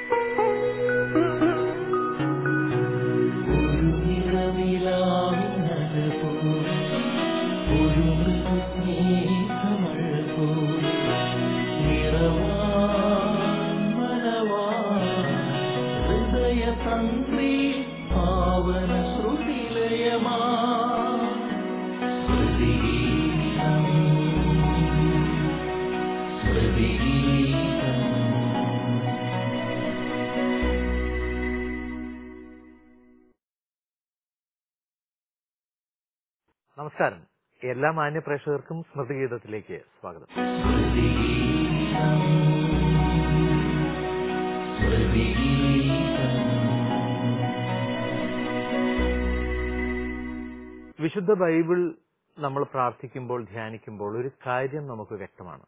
ഒരു നിറനിലാവിനല പോലെ ഒരു മൃദുസ്നേഹമഴ പോലെ നിറവാൻ മനവാൻ ഹൃദയതന്ത്രി പാവന ശ്രുതിലയമാ ശ്രുതിഗീതം ശ്രുതിഗീതം നമസ്കാരം എല്ലാ മാന്യ പ്രേക്ഷകർക്കും സ്മൃതിഗീതത്തിലേക്ക് സ്വാഗതം വിശുദ്ധ ബൈബിൾ നമ്മൾ പ്രാർത്ഥിക്കുമ്പോൾ ധ്യാനിക്കുമ്പോൾ ഒരു കാര്യം നമുക്ക് വ്യക്തമാണ്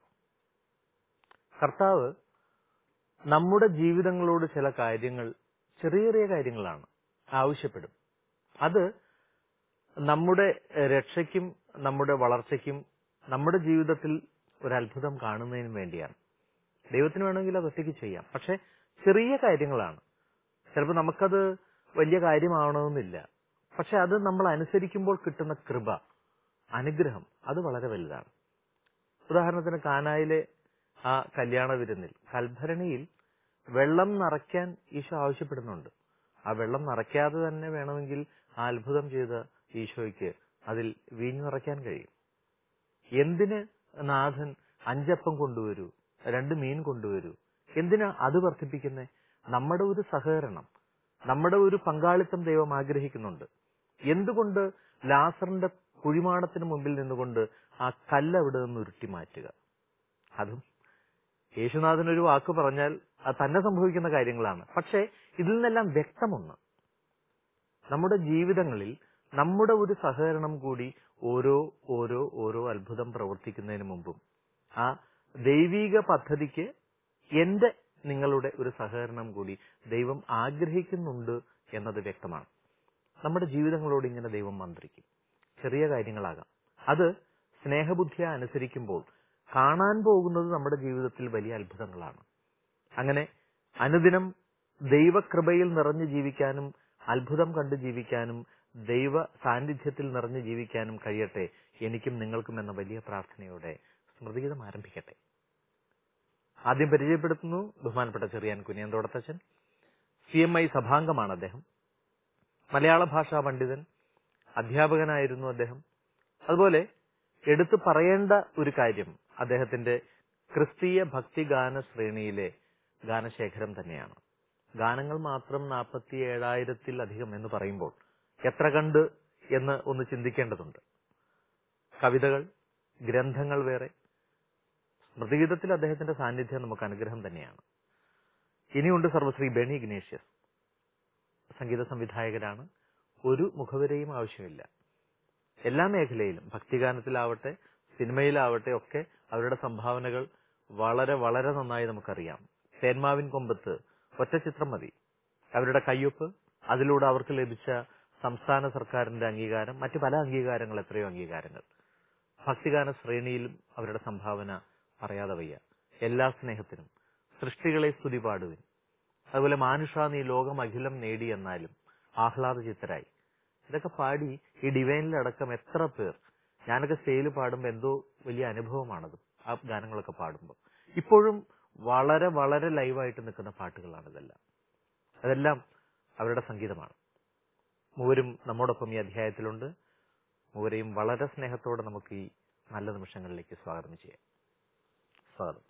കർത്താവ് നമ്മുടെ ജീവിതങ്ങളോട് ചില കാര്യങ്ങൾ ചെറിയ ചെറിയ കാര്യങ്ങളാണ് ആവശ്യപ്പെടും അത് നമ്മുടെ രക്ഷയ്ക്കും നമ്മുടെ വളർച്ചയ്ക്കും നമ്മുടെ ജീവിതത്തിൽ ഒരു അത്ഭുതം കാണുന്നതിനും വേണ്ടിയാണ് ദൈവത്തിന് വേണമെങ്കിൽ അത് ഒറ്റയ്ക്ക് ചെയ്യാം പക്ഷെ ചെറിയ കാര്യങ്ങളാണ് ചിലപ്പോൾ നമുക്കത് വലിയ കാര്യമാവണമെന്നില്ല പക്ഷെ അത് നമ്മൾ അനുസരിക്കുമ്പോൾ കിട്ടുന്ന കൃപ അനുഗ്രഹം അത് വളരെ വലുതാണ് ഉദാഹരണത്തിന് കാനായിലെ ആ കല്യാണ വിരുന്നിൽ കൽഭരണിയിൽ വെള്ളം നിറയ്ക്കാൻ ഈശോ ആവശ്യപ്പെടുന്നുണ്ട് ആ വെള്ളം നിറയ്ക്കാതെ തന്നെ വേണമെങ്കിൽ ആ അത്ഭുതം ചെയ്ത ഈശോയ്ക്ക് അതിൽ വീഞ്ഞു നിറയ്ക്കാൻ കഴിയും എന്തിന് നാഥൻ അഞ്ചപ്പം കൊണ്ടുവരൂ രണ്ട് മീൻ കൊണ്ടുവരൂ എന്തിനാ അത് വർദ്ധിപ്പിക്കുന്നേ നമ്മുടെ ഒരു സഹകരണം നമ്മുടെ ഒരു പങ്കാളിത്തം ദൈവം ആഗ്രഹിക്കുന്നുണ്ട് എന്തുകൊണ്ട് ലാസറിന്റെ കുഴിമാടത്തിന് മുമ്പിൽ നിന്നുകൊണ്ട് ആ കല്ല് അവിടെ നിന്ന് ഉരുട്ടി മാറ്റുക അതും യേശുനാഥൻ ഒരു വാക്ക് പറഞ്ഞാൽ അത് തന്നെ സംഭവിക്കുന്ന കാര്യങ്ങളാണ് പക്ഷേ ഇതിൽ നിന്നെല്ലാം വ്യക്തമൊന്ന് നമ്മുടെ ജീവിതങ്ങളിൽ നമ്മുടെ ഒരു സഹകരണം കൂടി ഓരോ ഓരോ ഓരോ അത്ഭുതം പ്രവർത്തിക്കുന്നതിന് മുമ്പും ആ ദൈവീക പദ്ധതിക്ക് എന്റെ നിങ്ങളുടെ ഒരു സഹകരണം കൂടി ദൈവം ആഗ്രഹിക്കുന്നുണ്ട് എന്നത് വ്യക്തമാണ് നമ്മുടെ ജീവിതങ്ങളോട് ഇങ്ങനെ ദൈവം മന്ത്രിക്കും ചെറിയ കാര്യങ്ങളാകാം അത് സ്നേഹബുദ്ധിയ അനുസരിക്കുമ്പോൾ കാണാൻ പോകുന്നത് നമ്മുടെ ജീവിതത്തിൽ വലിയ അത്ഭുതങ്ങളാണ് അങ്ങനെ അനുദിനം ദൈവകൃപയിൽ നിറഞ്ഞു ജീവിക്കാനും അത്ഭുതം കണ്ടു ജീവിക്കാനും ദൈവ സാന്നിധ്യത്തിൽ നിറഞ്ഞു ജീവിക്കാനും കഴിയട്ടെ എനിക്കും നിങ്ങൾക്കും എന്ന വലിയ പ്രാർത്ഥനയോടെ സ്മൃതിഗീതം ആരംഭിക്കട്ടെ ആദ്യം പരിചയപ്പെടുത്തുന്നു ബഹുമാനപ്പെട്ട Cherian Kuniyanthodathachan C M I സഭാംഗമാണ് അദ്ദേഹം മലയാള ഭാഷാ പണ്ഡിതൻ അധ്യാപകനായിരുന്നു അദ്ദേഹം അതുപോലെ എടുത്തു പറയേണ്ട ഒരു കാര്യം അദ്ദേഹത്തിന്റെ ക്രിസ്തീയ ഭക്തിഗാന ശ്രേണിയിലെ ഗാനശേഖരം തന്നെയാണ് ഗാനങ്ങൾ മാത്രം നാൽപ്പത്തി ഏഴായിരത്തിൽ അധികം എന്ന് പറയുമ്പോൾ എത്ര കണ്ട് എന്ന് ഒന്ന് ചിന്തിക്കേണ്ടതുണ്ട് കവിതകൾ ഗ്രന്ഥങ്ങൾ വേറെ സ്മൃതിഗീതത്തിൽ അദ്ദേഹത്തിന്റെ സാന്നിധ്യം നമുക്ക് അനുഗ്രഹം തന്നെയാണ് ഇനിയുണ്ട് സർവശ്രീ ബെണി ഇഗ്നേഷ്യസ് സംഗീത സംവിധായകരാണ് ഒരു മുഖവരെയും ആവശ്യമില്ല എല്ലാ മേഖലയിലും ഭക്തിഗാനത്തിലാവട്ടെ സിനിമയിലാവട്ടെ ഒക്കെ അവരുടെ സംഭാവനകൾ വളരെ വളരെ നന്നായി നമുക്കറിയാം തേന്മാവിൻ കൊമ്പത്ത് ഒറ്റ ചിത്രം മതി അവരുടെ കയ്യൊപ്പ് അതിലൂടെ അവർക്ക് ലഭിച്ച സംസ്ഥാന സർക്കാരിന്റെ അംഗീകാരം മറ്റു പല അംഗീകാരങ്ങൾ എത്രയോ അംഗീകാരങ്ങൾ ഭക്തിഗാന ശ്രേണിയിലും അവരുടെ സംഭാവന പറയാതെ വയ്യ എല്ലാ സ്നേഹത്തിനും സൃഷ്ടികളെ സ്തുതി പാടുവിൻ അതുപോലെ മാനുഷ നീ ലോകം അഖിലം നേടി എന്നാലും ആഹ്ലാദ ചിത്തരായി ഇതൊക്കെ പാടി ഈ ഡിവൈനിലടക്കം എത്ര പേർ ഞാനൊക്കെ സ്റ്റേജിൽ പാടുമ്പോൾ എന്തോ വലിയ അനുഭവമാണത് ആ ഗാനങ്ങളൊക്കെ പാടുമ്പോൾ ഇപ്പോഴും വളരെ വളരെ ലൈവായിട്ട് നിൽക്കുന്ന പാട്ടുകളാണ് ഇതെല്ലാം അതെല്ലാം അവരുടെ സംഗീതമാണ് മൂവരും നമ്മോടൊപ്പം ഈ അധ്യായത്തിലുണ്ട് മൂവരെയും വളരെ സ്നേഹത്തോടെ നമുക്ക് ഈ നല്ല നിമിഷങ്ങളിലേക്ക് സ്വാഗതം ചെയ്യാം സ്വാഗതം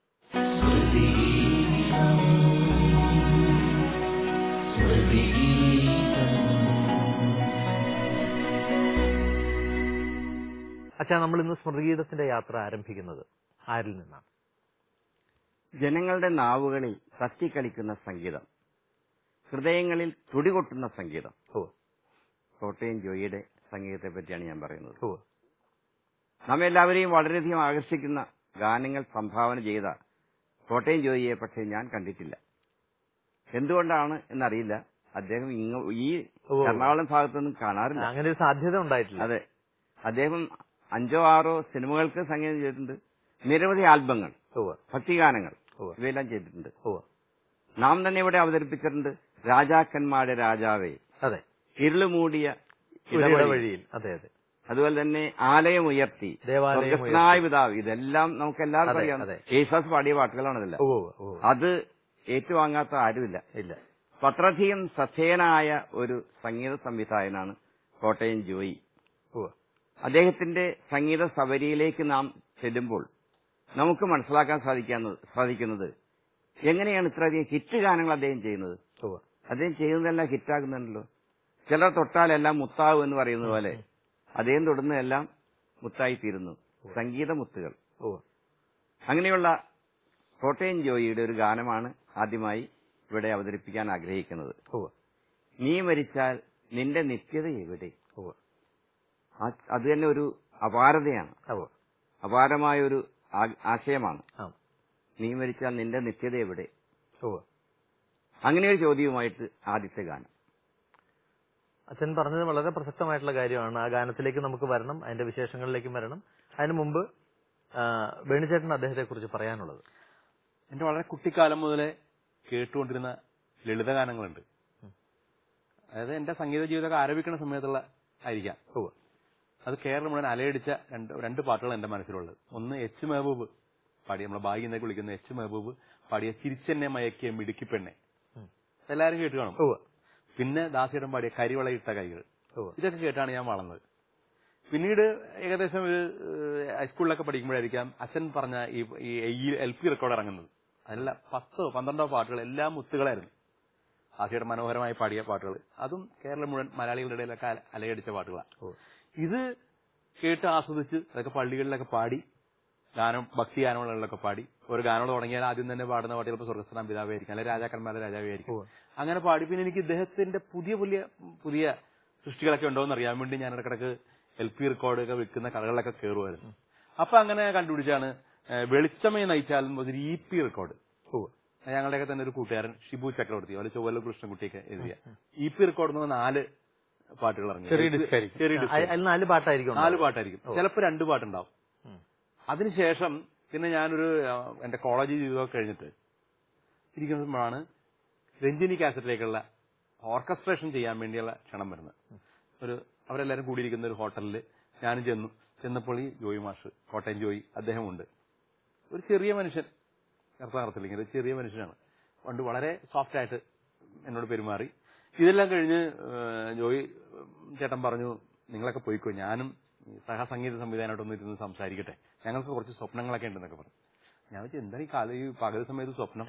അച്ഛാ നമ്മൾ ഇന്ന് സ്മൃതിഗീതത്തിന്റെ യാത്ര ആരംഭിക്കുന്നത് ആരിൽ നിന്നാണ് ജനങ്ങളുടെ നാവുകളിൽ തത്തിക്കളിക്കുന്ന സംഗീതം ഹൃദയങ്ങളിൽ തുടികൊട്ടുന്ന സംഗീതം ഓ കോട്ടയം ജോയിയുടെ സംഗീതത്തെ പറ്റിയാണ് ഞാൻ പറയുന്നത് ഓ നമ്മെല്ലാവരെയും വളരെയധികം ആകർഷിക്കുന്ന ഗാനങ്ങൾ സംഭാവന ചെയ്ത കോട്ടയം ജോയിയെ പക്ഷേ ഞാൻ കണ്ടിട്ടില്ല എന്തുകൊണ്ടാണ് എന്നറിയില്ല അദ്ദേഹം ഇങ്ങ ഈ ഓ. എറണാകുളം ഭാഗത്തൊന്നും കാണാറില്ല അങ്ങനെ ഒരു സാധ്യത ഉണ്ടായിട്ടില്ല അതെ അദ്ദേഹം അഞ്ചോ ആറോ സിനിമകൾക്ക് സംഗീതം ചെയ്തിട്ടുണ്ട് നിരവധി ആൽബങ്ങൾ ഓ ഭക്തിഗാനങ്ങൾ ഓ ഇവയെല്ലാം ചെയ്തിട്ടുണ്ട് ഓ നാം തന്നെ ഇവിടെ അവതരിപ്പിച്ചിട്ടുണ്ട് രാജാക്കന്മാരുടെ രാജാവേ അതെ ഇരുളുമൂടിയ ഒരു ഇടവഴി. ഇടവഴിയിൽ അതെ അതെ അതുപോലെ തന്നെ ആലയം ഉയർത്തി ദേവാലയം സ്വർഗ്ഗസ്ഥനായ പിതാവ് ഇതെല്ലാം നമുക്ക് എല്ലാവർക്കും അതെ, അറിയാം അതെ. യേശുദാസ് പാടിയ പാട്ടുകളാണ് ഇതെല്ലാം ഓ ഓ അത് ഏറ്റുവാങ്ങാത്ത ആരുമില്ല ഇല്ല അത്രയധികം ശ്രദ്ധേയനായ ഒരു സംഗീത സംവിധായകനാണ് കോട്ടയം ജോയി ഓ അദ്ദേഹത്തിന്റെ സംഗീത സബരിയിലേക്ക് നാം ചെല്ലുമ്പോൾ നമുക്ക് മനസ്സിലാക്കാൻ സാധിക്കാവുന്നത് സാധിക്കുന്നത് എങ്ങനെയാണ് ഇത്രയധികം ഹിറ്റ് ഗാനങ്ങൾ അദ്ദേഹം ചെയ്യുന്നത് ഓ അദ്ദേഹം ചെയ്യുന്നതെല്ലാം ഹിറ്റാകുന്നുണ്ടല്ലോ ചിലർ തൊട്ടാലെല്ലാം മുത്താവ് എന്ന് പറയുന്നത് പോലെ അദ്ദേഹം തൊടുന്നതെല്ലാം മുത്തായി തീരുന്നു സംഗീത മുത്തുകൾ ഓ അങ്ങനെയുള്ള കോട്ടയം ജോയിയുടെ ഒരു ഗാനമാണ് ആദ്യമായി ഇവിടെ അവതരിപ്പിക്കാൻ ആഗ്രഹിക്കുന്നത് ഓ നീ മരിച്ചാൽ നിന്റെ നിത്യത എവിടെ ഓ ആ- അത് തന്നെ ഒരു അപാരതയാണ് ഓ അപാരമായ ഒരു ആ- ആശയമാണ് ആ നീ മരിച്ചാൽ നിന്റെ നിത്യത എവിടെ ഓ അങ്ങനെ ഒരു ചോദ്യവുമായിട്ട് ആദ്യത്തെ ഗാനം അച്ഛൻ പറഞ്ഞത് വളരെ പ്രസക്തമായിട്ടുള്ള കാര്യമാണ് ആ ഗാനത്തിലേക്ക് നമുക്ക് വരണം അതിന്റെ വിശേഷങ്ങളിലേക്കും വരണം അതിനു മുമ്പ് ആ, വേണുചേട്ടൻ അദ്ദേഹത്തെ കുറിച്ച് പറയാനുള്ളത് എന്റെ വളരെ കുട്ടിക്കാലം മുതലേ കേട്ടുകൊണ്ടിരുന്ന ലളിതഗാനങ്ങളുണ്ട് അതായത് എന്റെ സംഗീത ജീവിതമൊക്കെ ആരംഭിക്കുന്ന സമയത്തുള്ള ആയിരിക്കാം ഓ അത് കേരളം മുഴുവൻ അലയടിച്ച രണ്ട് രണ്ട് പാട്ടുകൾ എന്റെ മനസ്സിലുള്ളത് ഒന്ന് എച്ച് മെഹബൂബ് പാടിയ നമ്മളെ ബാഗി എന്നൊക്കെ വിളിക്കുന്ന എച്ച് മെഹബൂബ് പാടിയ ചിരിച്ചെന്നെ മയക്കിയ മിടുക്കി പെണ്ണെ ഉം. എല്ലാവരും കേട്ട് കാണും ഓ പിന്നെ ദാസിയുടെ പാടിയ കരിവളയിട്ട കൈകൾ ഓ ഇതൊക്കെ കേട്ടാണ് ഞാൻ വളർന്നത് പിന്നീട് ഏകദേശം ഒരു ഏഹ്, ഹൈസ്കൂളിലൊക്കെ പഠിക്കുമ്പോഴായിരിക്കാം അച്ഛൻ പറഞ്ഞ ഈ ഈ എൽ പി റെക്കോർഡ് ഇറങ്ങുന്നത് അതെല്ലാം പത്തോ പന്ത്രണ്ടോ പാട്ടുകൾ എല്ലാം മുത്തുകളായിരുന്നു ആസിയുടെ മനോഹരമായി പാടിയ പാട്ടുകൾ അതും കേരളം മുഴുവൻ മലയാളികളുടെ ഇടയിലൊക്കെ അല- അലയടിച്ച പാട്ടുകളാണ് ഓ ഇത് കേട്ട് ആസ്വദിച്ച് അതൊക്കെ പള്ളികളിലൊക്കെ പാടി ഗാനം ഭക്തി ഗാനങ്ങളിലൊക്കെ പാടി ഒരു ഗാനം തുടങ്ങിയാൽ ആദ്യം തന്നെ പാടുന്ന പാട്ട് ചിലപ്പോൾ സ്വർഗസ്ഥാനം പിതാവായിരിക്കും അല്ലെങ്കിൽ രാജാക്കന്മാരുടെ രാജാവായിരിക്കും ഓ. അങ്ങനെ പാടി പിന്നെ എനിക്ക് ഇദ്ദേഹത്തിന്റെ പുതിയ പുതിയ പുതിയ സൃഷ്ടികളൊക്കെ ഉണ്ടോ എന്ന് അറിയാൻ വേണ്ടി ഞാൻ ഇടക്കിടക്ക് എൽ പി റെക്കോർഡ് ഒക്കെ വിൽക്കുന്ന കടകളിലൊക്കെ കയറുമായിരുന്നു അപ്പൊ അങ്ങനെ കണ്ടുപിടിച്ചാണ് ഏഹ്, വെളിച്ചമേ നയിച്ചാലും ഒരു ഇ പി റെക്കോർഡ് ഓ ഞങ്ങളുടെയൊക്കെ തന്നെ ഒരു കൂട്ടുകാരൻ ഷിബു ചക്രവർത്തി അതുപോലെ ചൊവ്വല കൃഷ്ണൻകുട്ടിയൊക്കെ എഴുതിയ ഇ പി റെക്കോർഡ് എന്ന് പറഞ്ഞ നാല് പാട്ടുകൾ ഇറങ്ങി ചെറിയ disc ആയിരിക്കും. ചെറിയ disc അ- അതിൽ നാല് പാട്ടായിരിക്കും നാല് ഉണ്ടാവുക. പാട്ടായിരിക്കും ചിലപ്പോൾ രണ്ട് പാട്ടുണ്ടാവും ഉം. അതിനുശേഷം പിന്നെ ഞാനൊരു ആ, എന്റെ കോളേജ് ജീവിതമൊക്കെ കഴിഞ്ഞിട്ട് ഇരിക്കുമ്പോഴാണ് രഞ്ജിനി കാസറ്റിലേക്കുള്ള ഓർക്കസ്ട്രേഷൻ ചെയ്യാൻ വേണ്ടിയുള്ള ക്ഷണം വരുന്നത് ഒരു അവരെല്ലാരും കൂടിയിരിക്കുന്ന ഒരു ഹോട്ടലിൽ ഞാനും ചെന്നു ചെന്നപ്പോൾ ഈ ജോയി മാഷ് കോട്ടയം ജോയി അദ്ദേഹമുണ്ട് ഒരു ചെറിയ മനുഷ്യൻ അർത്ഥത്തിൽ ഇങ്ങനെ ഒരു ചെറിയ മനുഷ്യനാണ് പണ്ട് വളരെ സോഫ്റ്റ് ആയിട്ട് എന്നോട് പെരുമാറി ഇതെല്ലാം കഴിഞ്ഞ് ഏഹ്, ജോയി ഉം, ചേട്ടൻ പറഞ്ഞു നിങ്ങളൊക്കെ പോയിക്കോ ഞാനും ഈ സഹസംഗീത സംവിധാനമായിട്ടൊന്ന് ഇരുന്ന് സംസാരിക്കട്ടെ ഞങ്ങൾക്ക് കുറച്ച് സ്വപ്നങ്ങളൊക്കെ ഉണ്ടെന്നൊക്കെ പറഞ്ഞു ഞാൻ വെച്ചാൽ എന്താ ഈ കാല ഈ പകൽ സമയത്ത് സ്വപ്നം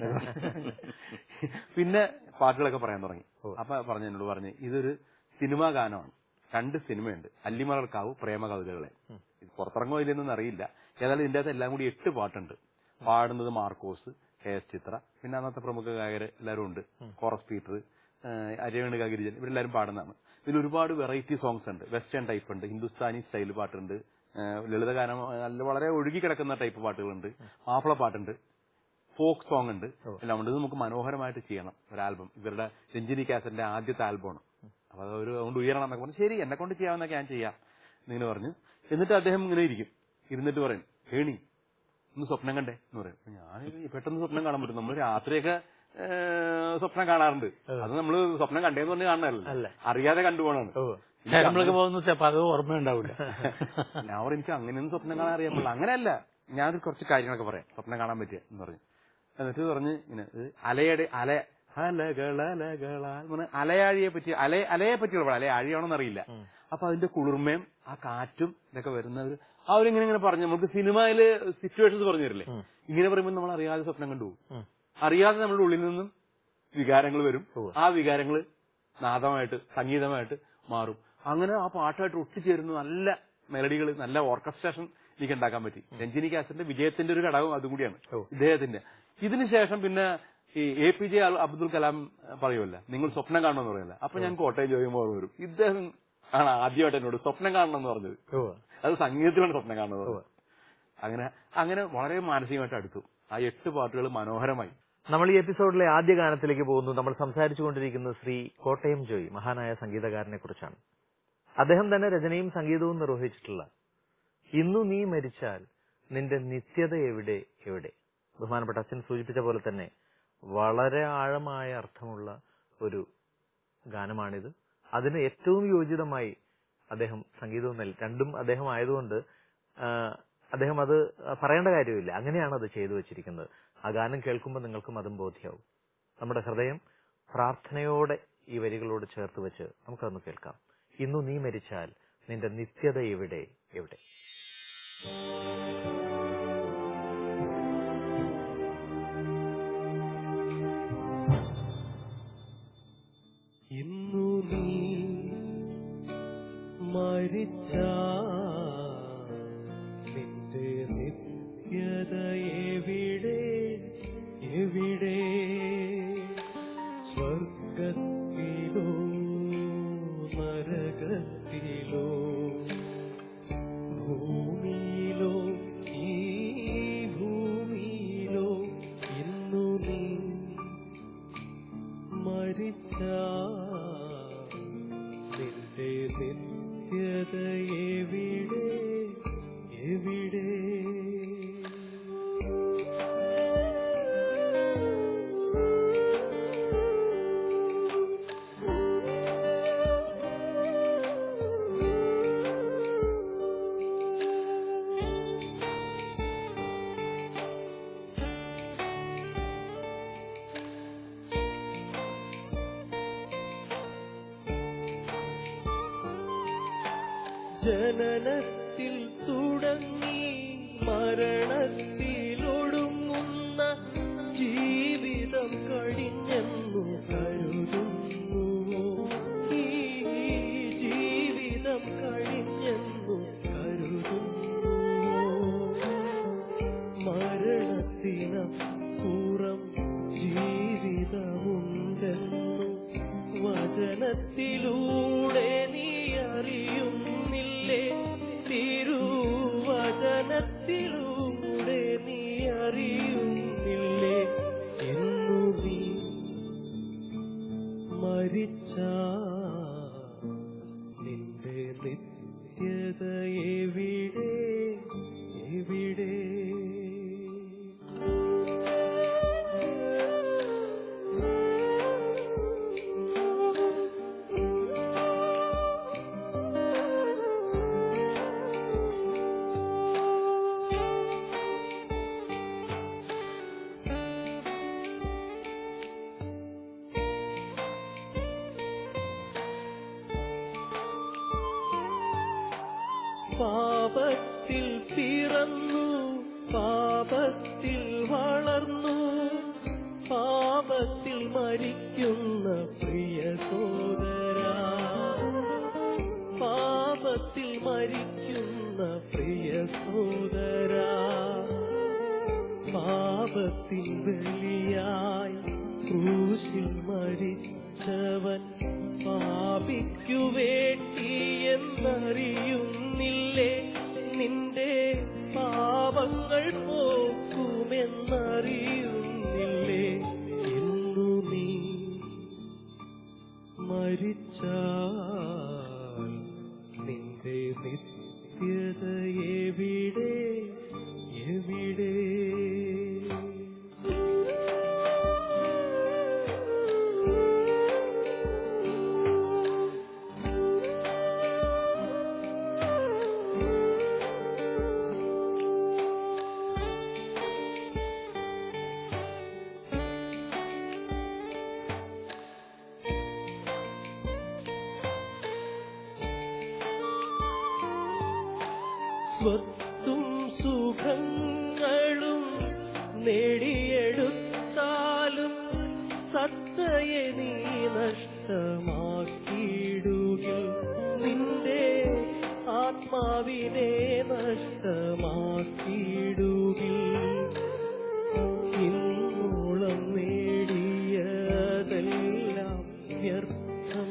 പിന്നെ പാട്ടുകളൊക്കെ പറയാൻ തുടങ്ങി അപ്പൊ പറഞ്ഞു എന്നോട് പറഞ്ഞു ഇതൊരു സിനിമാ ഗാനമാണ് രണ്ട് സിനിമയുണ്ട് അല്ലിമലർക്കാവ് പ്രേമ കവിതകളെ ഇത് പുറത്തിറങ്ങോ ഇല്ലെന്നൊന്നും അറിയില്ല ഏതായാലും ഇതിന്റെ അകത്ത് എല്ലാം കൂടി എട്ട് പാട്ടുണ്ട് പാടുന്നത് മാർക്കോസ് കെ എസ് ചിത്ര പിന്നെ അന്നത്തെ പ്രമുഖ ഗായകർ എല്ലാവരും ഉണ്ട് കോറസ് പീറ്റർ അരവേണുക ഗിരിജൻ ഇവരെല്ലാവരും പാടുന്നതാണ് ഇതിൽ ഒരുപാട് വെറൈറ്റി സോങ്സ് ഉണ്ട് വെസ്റ്റേൺ ടൈപ്പ് ഉണ്ട് ഹിന്ദുസ്ഥാനി സ്റ്റൈൽ പാട്ടുണ്ട് ഏഹ് ലളിതഗാനം നല്ല വളരെ ഒഴുകി കിടക്കുന്ന ടൈപ്പ് പാട്ടുകളുണ്ട് മാപ്പിള പാട്ടുണ്ട് ഫോക്ക് സോങ് ഉണ്ട് എല്ലാം ഉണ്ട് ഇത് നമുക്ക് മനോഹരമായിട്ട് ചെയ്യണം ഒരു ആൽബം ഇവരുടെ രഞ്ജിനി കാസറ്റിന്റെ ആദ്യത്തെ ആൽബമാണ് അപ്പൊ അത് ഒരു അതുകൊണ്ട് ഉയരണം എന്നൊക്കെ പറഞ്ഞു ശരി എന്നെ കൊണ്ട് ചെയ്യാവുന്നൊക്കെ ഞാൻ ചെയ്യാം എന്നിങ്ങനെ പറഞ്ഞു എന്നിട്ട് അദ്ദേഹം ഇങ്ങനെ ഇരിക്കും ഇരുന്നിട്ട് പറയും ഹേണി ഒന്ന് സ്വപ്നം കണ്ടേ എന്ന് പറയും അപ്പൊ ഞാൻ ഈ പെട്ടെന്ന് സ്വപ്നം കാണാൻ പറ്റും നമ്മൾ രാത്രിയൊക്കെ ഏഹ്, സ്വപ്നം കാണാറുണ്ട് അത് നമ്മൾ സ്വപ്നം കണ്ടേന്ന് പറഞ്ഞ് അല്ല. കാണണല്ലോ അറിയാതെ കണ്ടുപോകണാണ് ഓ നമ്മളൊക്കെ പോകുന്ന ചിലപ്പോ അത് ഓർമ്മയുണ്ടാവില്ല ഞാൻ പറയും, എനിക്ക് അങ്ങനെയൊന്നും സ്വപ്നം കാണാൻ അറിയാൻ പാടില്ല അങ്ങനെയല്ല ഞാനത് കുറച്ച് കാര്യങ്ങളൊക്കെ പറയാം സ്വപ്നം കാണാൻ പറ്റിയ എന്ന് പറഞ്ഞു എന്നിട്ട് പറഞ്ഞ് ഇങ്ങനെ ഇത് അലയുടെ അല അലകളലകളാൽ എന്ന് പറഞ്ഞ് അലയാഴിയെ പറ്റി അല അലയെ പറ്റിയുള്ള പാടാ. അലയാഴിയാണോന്ന് അറിയില്ല അപ്പൊ അതിന്റെ കുളിർമയും ആ കാറ്റും ഇതൊക്കെ വരുന്നവർ അവരിങ്ങനെ ഇങ്ങനെ പറഞ്ഞു നമുക്ക് സിനിമയില് സിറ്റുവേഷൻസ് പറഞ്ഞു തരില്ലേ ഇങ്ങനെ പറയുമ്പോൾ നമ്മൾ അറിയാതെ സ്വപ്നം കണ്ടുപോകും ഉം. അറിയാതെ നമ്മുടെ ഉള്ളിൽ നിന്നും വികാരങ്ങൾ വരും ആ വികാരങ്ങൾ നാദമായിട്ട് സംഗീതമായിട്ട് മാറും അങ്ങനെ ആ പാട്ടായിട്ട് ഒട്ടിച്ചേരുന്ന നല്ല മെലഡികൾ നല്ല ഓർക്കസ്ട്രേഷൻ എനിക്ക് ഉണ്ടാക്കാൻ പറ്റി രഞ്ജിനി കാസറിന്റെ വിജയത്തിന്റെ ഒരു ഘടകം അതും കൂടിയാണ് ഇദ്ദേഹത്തിന്റെ ഇതിനുശേഷം പിന്നെ ഈ A P J Abdul Kalam പറയുമല്ല നിങ്ങൾ സ്വപ്നം കാണണമെന്ന് പറയല്ല അപ്പൊ ഞാൻ കോട്ടയം ജോയിമോ വരും ഇദ്ദേഹം ആണ് ആദ്യമായിട്ട് എന്നോട് സ്വപ്നം കാണണം എന്ന് പറഞ്ഞത് ഓ അത് സംഗീതത്തിലാണ് സ്വപ്നം കാണുന്നത് അങ്ങനെ അങ്ങനെ വളരെ മാനസികമായിട്ട് അടുത്തു ആ എട്ട് പാട്ടുകൾ മനോഹരമായി നമ്മൾ ഈ എപ്പിസോഡിലെ ആദ്യ ഗാനത്തിലേക്ക് പോകുന്നു നമ്മൾ സംസാരിച്ചുകൊണ്ടിരിക്കുന്നത് ശ്രീ കോട്ടയം ജോയ് മഹാനായ സംഗീതകാരനെ കുറിച്ചാണ് അദ്ദേഹം തന്നെ രചനയും സംഗീതവും നിർവഹിച്ചിട്ടുള്ള ഇന്നു നീ മരിച്ചാൽ നിന്റെ നിത്യത എവിടെ എവിടെ ബഹുമാനപ്പെട്ട അച്ഛൻ സൂചിപ്പിച്ച പോലെ തന്നെ വളരെ ആഴമായ അർത്ഥമുള്ള ഒരു ഗാനമാണിത് അതിന് ഏറ്റവും യോജിതമായി അദ്ദേഹം സംഗീതവും നൽകി രണ്ടും അദ്ദേഹം ആയതുകൊണ്ട് ആ, അദ്ദേഹം അത് പറയേണ്ട കാര്യമില്ല അങ്ങനെയാണ് അത് ചെയ്തു വെച്ചിരിക്കുന്നത് ആ ഗാനം കേൾക്കുമ്പോൾ നിങ്ങൾക്കും അതും ബോധ്യമാവും നമ്മുടെ ഹൃദയം പ്രാർത്ഥനയോടെ ഈ വരികളോട് ചേർത്ത് വെച്ച് നമുക്കതൊന്ന് കേൾക്കാം ഇന്നു നീ മരിച്ചാൽ നിന്റെ നിത്യത എവിടെ എവിടെ ഇന്നു നീ മരിച്ച നിന്റെ നിത്യത എവിടെ എവിടെ സ്വർഗത്തിലോ നരകത്തിലോ ഭൂമിയിലോ ഈ ഭൂമിയിലോ ഇന്നു നീ മരിച്ച നിന്റെ നിത്യത എവിടെ എവിടെ ജനനത്തിൽ തുടങ്ങി മരണത്തിലൊടുങ്ങുന്ന ജീവിതം കഴിഞ്ഞെന്നു കരുതുന്നുവോ ഈ ജീവിതം കഴിഞ്ഞെന്നു കരുതുന്നുവോ മരണത്തിനപ്പുറം ജീവിതമുണ്ടെന്നു വചനത്തിലൂടെ നീ അറിയുന്നില്ലേ തിരുവചനത്തിലൂടെ നീ അറിയുന്നില്ലേ എന്നു നീ മരിച്ച നിന്റെ നിത്യത എവിടെ എവിടെ പാപത്തിൽ പിറന്നു പാപത്തിൽ വളർന്നു പാപത്തിൽ മരിക്കുന്ന പ്രിയ സോദര പാപത്തിൽ മരിക്കുന്ന പ്രിയ സോദര പാപത്തിൻ ബലിയായി ക്രൂശിൽ മരിച്ചവൻ പാപിക്കു വേണ്ടി എന്നറിയുന്നില്ലേ നിന്റെ പാപങ്ങൾ പോക്കുമെന്നറിയുന്നില്ലേ എന്നു നീ മരിച്ചാൽ നിന്റെ നിത്യത എവിടെ എവിടെ സ്വത്തും സുഖങ്ങളും നേടിയെടുത്താലും സത്തയെ നീ നഷ്ടമാക്കിയിടുകിൽ നിന്റെ ആത്മാവിനെ നഷ്ടമാക്കിയിടുകിൽ ഇന്നോളം നേടിയതെല്ലാം വ്യർത്ഥം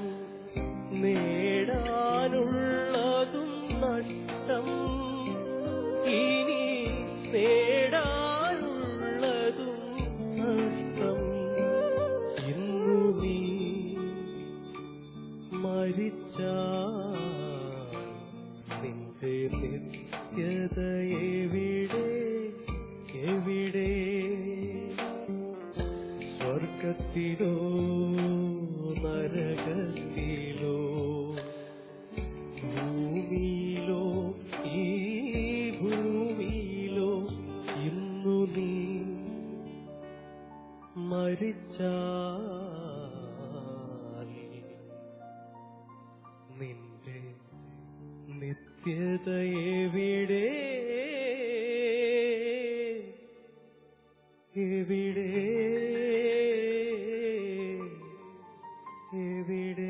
നേടാനുള്ളതും നഷ്ടം ഇനി നേടാനുള്ളതും നഷ്ടം ഇന്നു നീ മരിച്ചാൽ നിന്റെ നിത്യത എവിടെ എവിടെ സ്വർഗത്തിലോ നരകത്തിലോ ഭൂമിയിലോ ഈ ഭൂമിയിലോ ഇന്നു നീ മരിച്ചാൽ നിന്റെ നിത്യത എവിടെ എവിടെ എവിടെ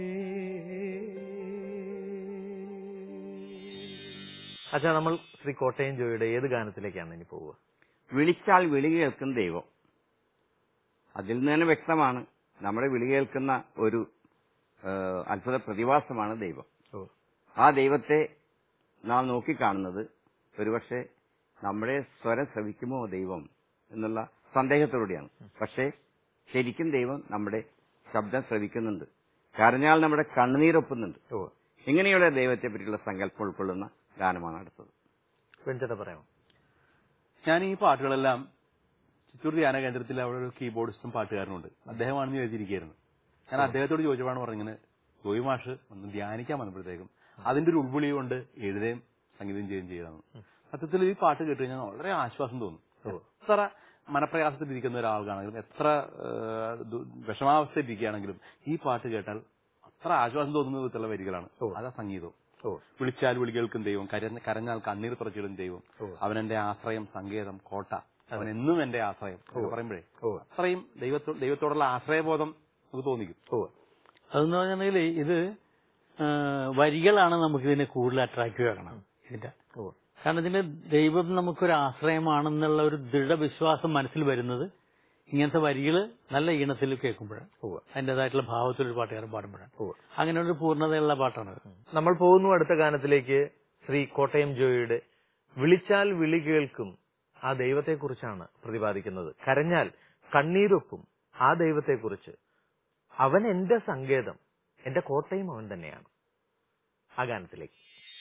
അച്ഛാ നമ്മൾ ശ്രീ കോട്ടയം ജോയിയുടെ ഏത് ഗാനത്തിലേക്കാണ് ഇനി പോവുക വിളിച്ചാൽ വിളി കേൾക്കുന്ന ദൈവം അതിൽ നിന്ന് തന്നെ വ്യക്തമാണ് നമ്മുടെ വിളി കേൾക്കുന്ന ഒരു ആ, അത്ഭുത പ്രതിഭാസമാണ് ദൈവം ഓ ആ ദൈവത്തെ നാം നോക്കിക്കാണുന്നത് ഒരുപക്ഷെ നമ്മുടെ സ്വരം ശ്രവിക്കുമോ ദൈവം എന്നുള്ള സന്ദേഹത്തോടെയാണ് പക്ഷേ ശരിക്കും ദൈവം നമ്മുടെ ശബ്ദം ശ്രവിക്കുന്നുണ്ട് കരഞ്ഞാൽ നമ്മുടെ കണ്ണുനീരൊപ്പുന്നുണ്ട് ഓ ഇങ്ങനെയുള്ള ദൈവത്തെ പറ്റിയുള്ള സങ്കല്പം ഉൾക്കൊള്ളുന്ന ഗാനമാണ് അടുത്തത് വെഞ്ചത പറയാമോ ഞാൻ ഈ പാട്ടുകളെല്ലാം ചിറ്റൂർ ധ്യാന കേന്ദ്രത്തിൽ അവിടെ ഒരു കീബോർഡിസ്റ്റും പാട്ടുകാരനുണ്ട് അദ്ദേഹമാണെന്ന് ചോദിച്ചിരിക്കുകയായിരുന്നു ഞാൻ അദ്ദേഹത്തോട് ചോദിച്ചപ്പോഴാണ് പറഞ്ഞിങ്ങനെ ജോയി മാഷ് ഒന്ന് ധ്യാനിക്കാൻ വന്നപ്പോഴത്തേക്കും അതിന്റെ ഒരു ഉൾവിളി കൊണ്ട് എഴുതുകയും സംഗീതം ചെയ്യുകയും ചെയ്തതാണ് സത്യത്തിൽ ഈ പാട്ട് കേട്ട് കഴിഞ്ഞാൽ വളരെ ആശ്വാസം തോന്നും എത്ര മനപ്രയാസത്തിലിരിക്കുന്ന ഒരാൾക്കാണെങ്കിലും എത്ര ഏഹ്, ദു- വിഷമാവസ്ഥയിലിരിക്കുകയാണെങ്കിലും ഈ പാട്ട് കേട്ടാൽ അത്ര ആശ്വാസം തോന്നുന്ന വിധത്തിലുള്ള വരികളാണ് അതാ സംഗീതം ഓ വിളിച്ചാൽ വിളി കേൾക്കും ദൈവം കരഞ്ഞ കരഞ്ഞാൽ കണ്ണീർ തുറച്ചിടും ദൈവം അവൻ എന്റെ ആശ്രയം സങ്കേതം കോട്ട അവൻ എന്നും എന്റെ ആശ്രയം എന്ന് പറയുമ്പോഴേ ഓ അത്രയും ദൈവത്തോ ദൈവത്തോടുള്ള ആശ്രയബോധം നമുക്ക് തോന്നിക്കും ഓ അതെന്ന് പറഞ്ഞിട്ടുണ്ടെങ്കിൽ ഇത് ആ, വരികളാണ് നമുക്ക് ഇതിനെ കൂടുതൽ അട്രാക്റ്റീവ് ആക്കണം ഇതിന്റെ ഓ കാരണം ഇതിന്റെ ദൈവം നമുക്കൊരു ആശ്രയമാണെന്നുള്ള ഒരു ദൃഢവിശ്വാസം മനസ്സിൽ വരുന്നത് ഇങ്ങനത്തെ വരികൾ നല്ല ഈണത്തിൽ കേൾക്കുമ്പോഴാണ് ഉവ്വ്. അതിൻ്റെതായിട്ടുള്ള ഭാവത്തിലൊരു പാട്ടുകാരൻ പാടുമ്പോഴാണ് ഉവ്വ്. അങ്ങനെ ഒരു പൂർണ്ണതയുള്ള പാട്ടാണ് നമ്മൾ പോകുന്നു അടുത്ത ഗാനത്തിലേക്ക് ശ്രീ കോട്ടയം ജോയിയുടെ വിളിച്ചാൽ വിളി കേൾക്കും ആ ദൈവത്തെക്കുറിച്ചാണ് പ്രതിപാദിക്കുന്നത് കരഞ്ഞാൽ കണ്ണീരൊപ്പും ആ ദൈവത്തെക്കുറിച്ച് അവൻ എന്റെ സങ്കേതം എന്റെ കോട്ടയും അവൻ തന്നെയാണ് ആ ഗാനത്തിലേക്ക്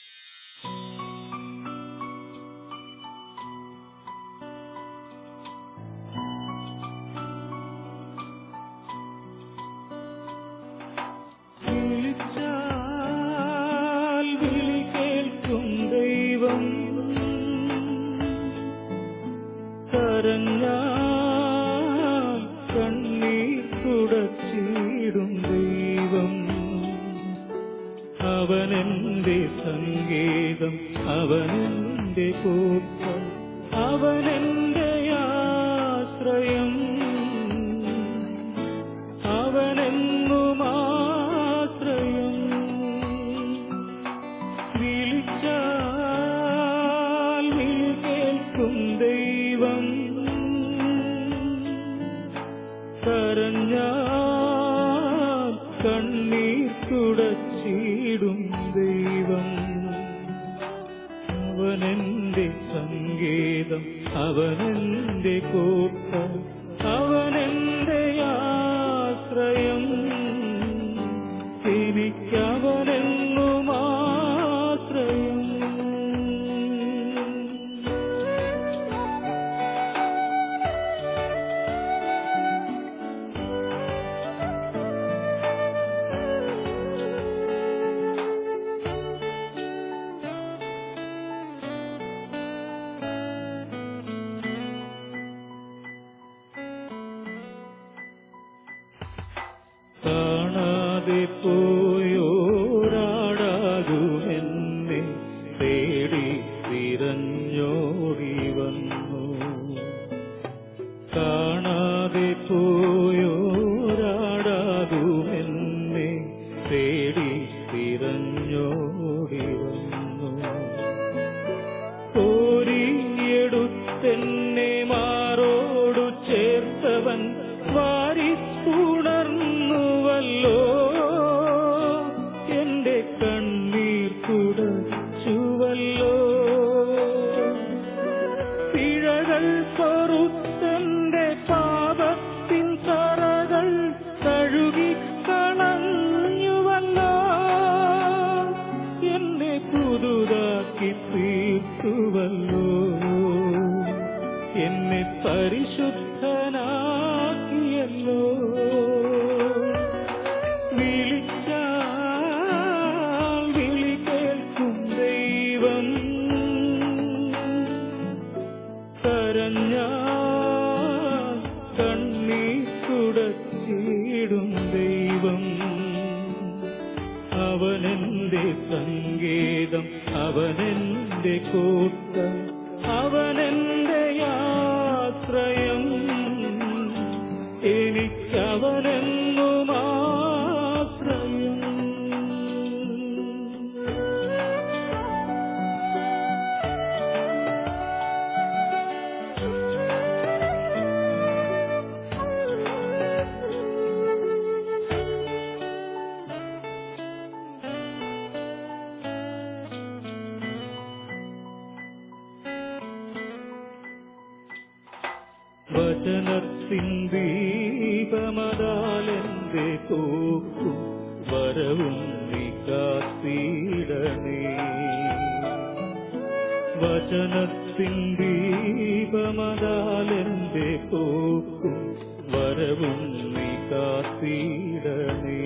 വിളിച്ചാൽ വിളി കേൾക്കും ദൈവം കരഞ്ഞാൽ കണ്ണീർ തുടച്ചിടും ദൈവം അവനെന്റെ സംഗീതം അവനെന്റെ കൂട്ടം അവനെന്റെ ആശ്രയം അവനെന്നും ആശ്രയം വിളിച്ചാൽ വിളി കേൾക്കും ദൈവം കരഞ്ഞാൽ കണ്ണീർ തുടച്ചിടും ദൈവം അവനെന്റെ സംഗീതം അവനെന്റെ കോട്ട അവനെന്റെ ആശ്രയം എനിക്കവനെന്നും ആശ്രയം കാണാതെ പോയോരാടാകുമെന്നെ തേടി തിരഞ്ഞോടി വന്നു കാണാതെ പോയോരാടാകുമെന്നെ തേടി തിരഞ്ഞോടി വന്നു കോരിയെടുത്തെന്നെ മാറോടു ചേർത്തവൻ വാരിത്തുണർന്നുവല്ലോ അവനെന്റെ കോട്ട അവനെന്റെ ആശ്രയം എനിക്കവനെന്നും ആശ്രയം വചനത്തിൻ ദീപമതാലെന്റെ പോക്കും വരവും നീ കാത്തിടണേ വചനത്തിൻ ദീപമതാലെന്റെ പോക്കും വരവും നീ കാത്തിടണേ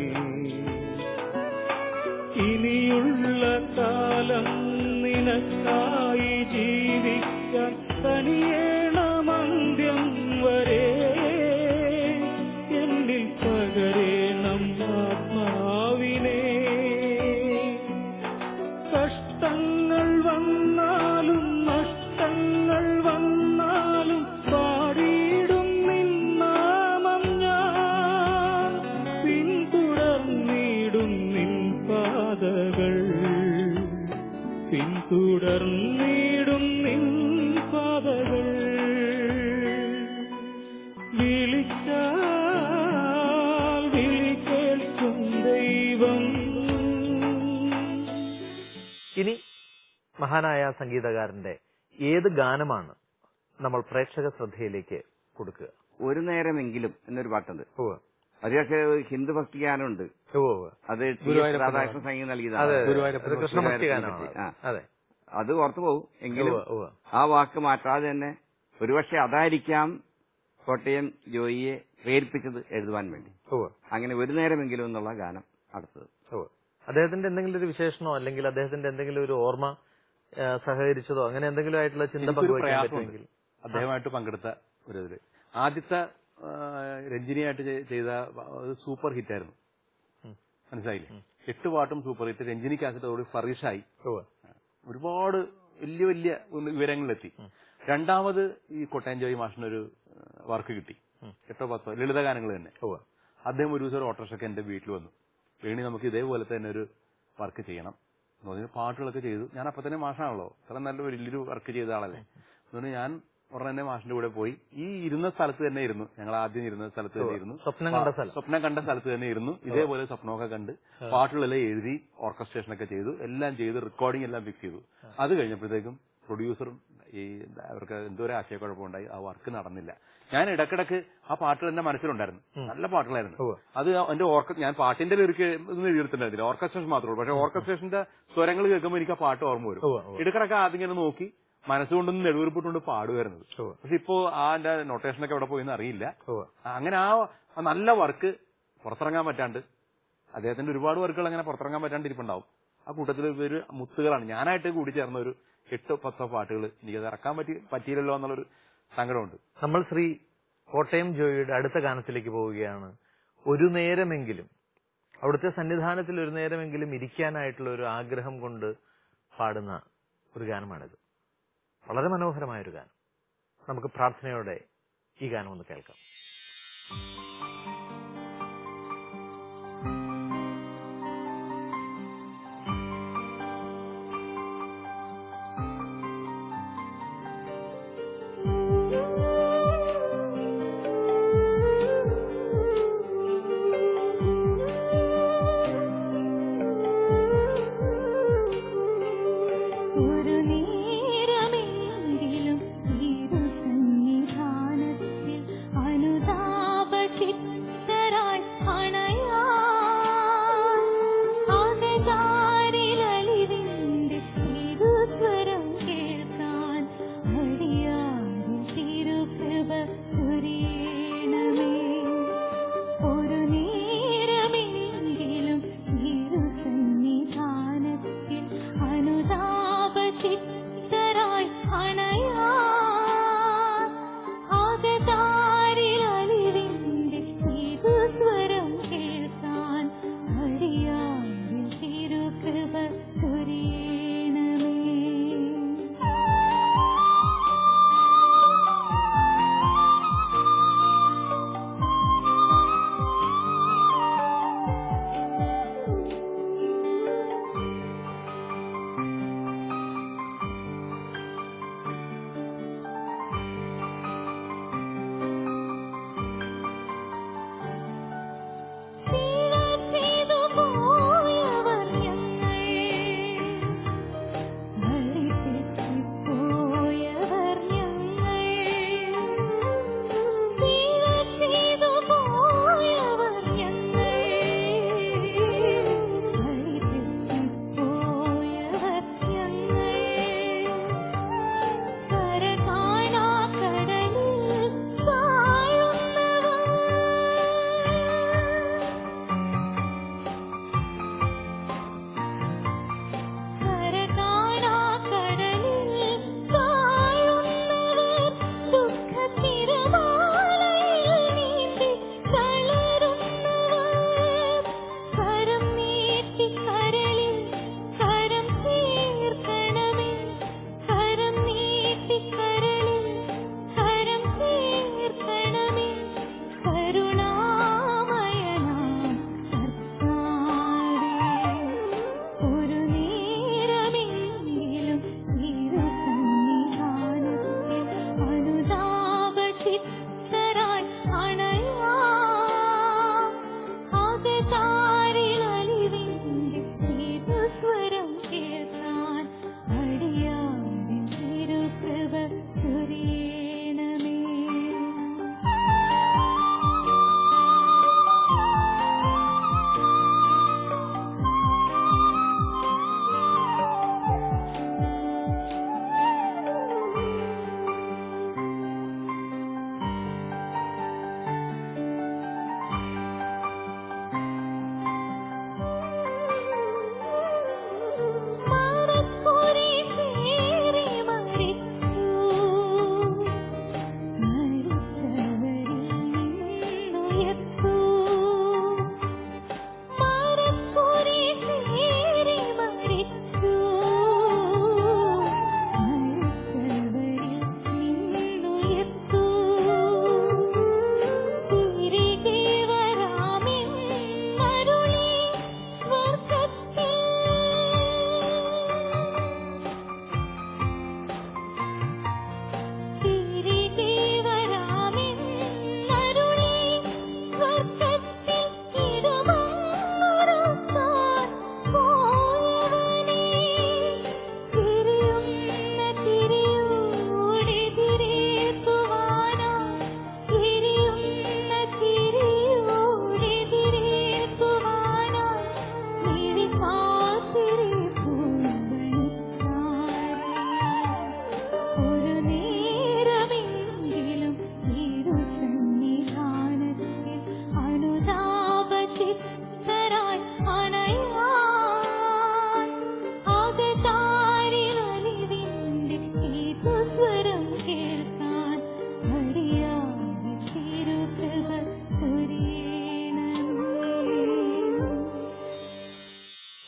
ഇനിയുള്ള കാലം നിനക്കായി ജീവിക്കാൻ തനിയേണമന്ത്യം വരെ എന്നിൽ പകരേണം ആത്മാവിനെ കഷ്ടങ്ങൾ വന്നാലും നഷ്ടങ്ങൾ വന്നാലും പാടിയിടും നിന്നാമം ഞാൻ പിന്തുടർന്നിടും നിൻ പാതകൾ പിന്തുടർന്നിടും നിൻ പാതകൾ വിളിച്ചാൽ വിളി കേൾക്കും ദൈവം ഇനി മഹാനായ സംഗീതകാരന്റെ ഏത് ഗാനമാണ് നമ്മൾ പ്രേക്ഷക ശ്രദ്ധയിലേക്ക് കൊടുക്കുക ഒരു നേരമെങ്കിലും എന്നൊരു പാട്ടുണ്ട് ഉവ്വ്. അത് പക്ഷേ ഹിന്ദു ഭക്തി ഗാനമുണ്ട് ഉവ്വ് ഉവ്വ്. അത് ടി. എസ്. ഗുരുവായൂരപ്പൻ രാധാകൃഷ്ണൻ സംഗീതം അതെ നൽകിയതാണ് അത് കൃഷ്ണഭക്തി ഗാനമാണ് ആ. അതെ അത് ഓർത്തു പോകും എങ്കിലും ഉവ്വ് ഉവ്വ്. ആ വാക്ക് മാറ്റാതെ തന്നെ ഒരുപക്ഷെ അതായിരിക്കാം കോട്ടയം ജോയിയെ പ്രേരിപ്പിച്ചത് എഴുതുവാൻ വേണ്ടി ഉവ്വ്. അങ്ങനെ ഒരു നേരമെങ്കിലും എന്നുള്ള ഗാനം അടുത്തത് ഉവ്വ്. അദ്ദേഹത്തിന്റെ എന്തെങ്കിലും ഒരു വിശേഷണോ അല്ലെങ്കിൽ അദ്ദേഹത്തിന്റെ എന്തെങ്കിലും ഒരു ഓർമ്മ ആ, സഹകരിച്ചതോ അങ്ങനെ എന്തെങ്കിലും ആയിട്ടുള്ള ചിന്ത എനിക്കൊരു പങ്കുവയ്ക്കാൻ പ്രയാസമുണ്ട് പറ്റുമെങ്കിൽ അദ്ദേഹമായിട്ട് പങ്കെടുത്ത ഒരു ഇതില് ആദ്യത്തെ ആ, രഞ്ജിനിയായിട്ട് ചെയ്- ചെയ്ത ഒരു സൂപ്പർ ഹിറ്റ് ആയിരുന്നു ഉം. മനസ്സിലായില്ലേ എട്ട് പാട്ടും സൂപ്പർ ഹിറ്റ് രഞ്ജിനി കാസറ്റോട് ഫറീഷായി ഉവ്വ്. ഒരുപാട് വലിയ വലിയ വിവരങ്ങളിലെത്തി രണ്ടാമത് ഈ കൊട്ടയം ജോയി മാഷിനൊരു വർക്ക് കിട്ടി ഉം. എട്ടോ പത്തോ ലളിതഗാനങ്ങൾ തന്നെ ഉവ്വ്. അദ്ദേഹം ഒരു ദിവസം ഒരു ഓട്ടോറിക്ഷക്ക് എന്റെ വീട്ടിൽ വന്നു വേണി നമുക്ക് ഇതേപോലെ തന്നെ ഒരു വർക്ക് ചെയ്യണം എന്ന് പറഞ്ഞ് പാട്ടുകളൊക്കെ ചെയ്തു ഞാൻ അപ്പൊ തന്നെ മാഷാണല്ലോ അത്ര നല്ല വലിയൊരു വർക്ക് ചെയ്ത ആളല്ലേ അതുകൊണ്ട് ഞാൻ ഉടനെ തന്നെ മാഷിന്റെ കൂടെ പോയി ഈ ഇരുന്ന സ്ഥലത്ത് തന്നെ ഇരുന്നു ഞങ്ങൾ ആദ്യം ഇരുന്ന സ്ഥലത്ത് തന്നെ ഇരുന്നു സ്വപ്നം കണ്ട സ്ഥലം. സ്വപ്നം കണ്ട സ്ഥലത്ത് തന്നെ ഇരുന്നു ഇതേപോലെ സ്വപ്നമൊക്കെ കണ്ട് പാട്ടുകളെല്ലാം എഴുതി ഓർക്കസ്ട്രേഷൻ ഒക്കെ ചെയ്തു എല്ലാം ചെയ്ത് റെക്കോർഡിംഗ് എല്ലാം ഫിക്സ് ചെയ്തു അത് കഴിഞ്ഞപ്പോഴത്തേക്കും പ്രൊഡ്യൂസറും ഈ അവർക്ക് എന്തോ ഒരു ആശയക്കുഴപ്പമുണ്ടായി ആ വർക്ക് നടന്നില്ല ഞാൻ ഇടക്കിടക്ക് ആ പാട്ടുകൾ എന്റെ മനസ്സിലുണ്ടായിരുന്നു നല്ല പാട്ടുകളായിരുന്നു ഉവ്വ്. അത് എന്റെ ഓർക്ക ഞാൻ പാട്ടിന്റെ ലിറിക്ക് ഒന്നും എഴുതിയിട്ടുണ്ടായിരുന്നില്ല ഓർക്കസ്ട്രേഷൻ മാത്രമേ ഉള്ളൂ പക്ഷെ ഓർക്കസ്ട്രേഷന്റെ സ്വരങ്ങൾ കേൾക്കുമ്പോൾ എനിക്ക് ആ പാട്ട് ഓർമ്മ വരും ഉവ്വ്, ഉവ്വ്. ഇടക്കിടക്ക് ആദ്യം ഇങ്ങനെ നോക്കി മനസ്സുകൊണ്ടൊന്നും നെടുവീർപ്പിട്ടുകൊണ്ട് പാടുമായിരുന്നത് ഉവ്വ്. പക്ഷെ ഇപ്പോ ആ എന്റെ നൊട്ടേഷനൊക്കെ എവിടെ പോയെന്ന് അറിയില്ല ഉവ്വ്. അങ്ങനെ ആ ആ നല്ല വർക്ക് പുറത്തിറങ്ങാൻ പറ്റാണ്ട് അദ്ദേഹത്തിന്റെ ഒരുപാട് വർക്കുകൾ അങ്ങനെ പുറത്തിറങ്ങാൻ പറ്റാണ്ട് ഇരിപ്പുണ്ടാവും ആ കൂട്ടത്തിൽ ഒരു മുത്തുകളാണ് ഞാനായിട്ട് കൂടി ചേർന്ന ഒരു എട്ടോ പത്തോ പാട്ടുകൾ എനിക്കത് ഇറക്കാൻ പറ്റി പറ്റിയില്ലല്ലോ എന്നുള്ളൊരു സങ്കടമുണ്ട് നമ്മൾ ശ്രീ കോട്ടയം ജോയിയുടെ അടുത്ത ഗാനത്തിലേക്ക് പോവുകയാണ് ഒരു നേരമെങ്കിലും അവിടുത്തെ സന്നിധാനത്തിൽ ഒരു നേരമെങ്കിലും ഇരിക്കാനായിട്ടുള്ള ഒരു ആഗ്രഹം കൊണ്ട് പാടുന്ന ഒരു ഗാനമാണിത് വളരെ മനോഹരമായ ഒരു ഗാനം നമുക്ക് പ്രാർത്ഥനയോടെ ഈ ഗാനം ഒന്ന് കേൾക്കാം ഒരു നേരമെങ്കിലും തിരു സന്നിധാനത്തിൽ അനുതാപചിത്തരായി അണയാൻ ആകതാരിലലിവിന്റെ തിരുസ്വരം കേൾക്കാൻ അടിയാറിൽ തിരുകൃപ ചൊരിയണമേ ഒരു നേരമെങ്കിലും തിരുസന്നിധാനത്തിൽ അനുതാപചിത്തരായി അണയാൻ ആകതാരിലലിവിന്റെ തിരുസ്വരം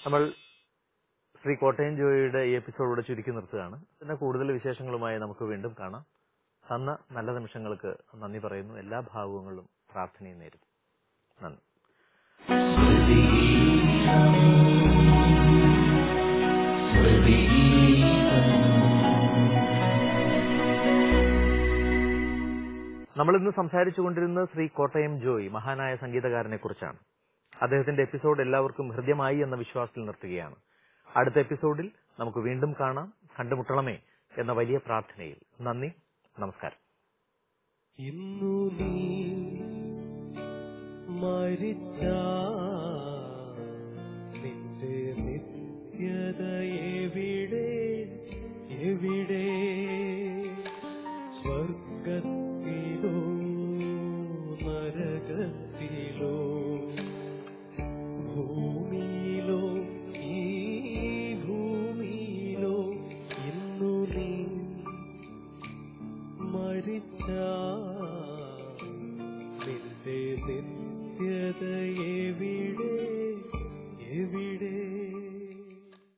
നമ്മൾ ശ്രീ കോട്ടയം ജോയിയുടെ ഈ എപ്പിസോഡോടെ ചുരുക്കി നിർത്തുകയാണ് പിന്നെ കൂടുതൽ വിശേഷങ്ങളുമായി നമുക്ക് വീണ്ടും കാണാം തന്ന നല്ല നിമിഷങ്ങൾക്ക് നന്ദി പറയുന്നു എല്ലാ ഭാവുകങ്ങളും പ്രാർത്ഥനയും നേരുന്നു നന്ദി നമ്മൾ ഇന്ന് സംസാരിച്ചുകൊണ്ടിരുന്നത് ശ്രീ കോട്ടയം ജോയ് മഹാനായ സംഗീതകാരനെ കുറിച്ചാണ് അദ്ദേഹത്തിന്റെ എപ്പിസോഡ് എല്ലാവർക്കും ഹൃദ്യമായി എന്ന വിശ്വാസത്തിൽ നിർത്തുകയാണ് അടുത്ത എപ്പിസോഡിൽ നമുക്ക് വീണ്ടും കാണാം കണ്ടുമുട്ടണമേ എന്ന വലിയ പ്രാർത്ഥനയിൽ നന്ദി നമസ്കാരം ഇന്നു നീ മരിച്ച നിന്റെ നിത്യത എവിടെ എവിടെ സ്വർഗത്തിലോ നരകത്തിലോ ഭൂമിയിലോ ഈ ഭൂമിയിലോ ഇന്നു നീ മരിച്ച നിന്റെ നിത്യ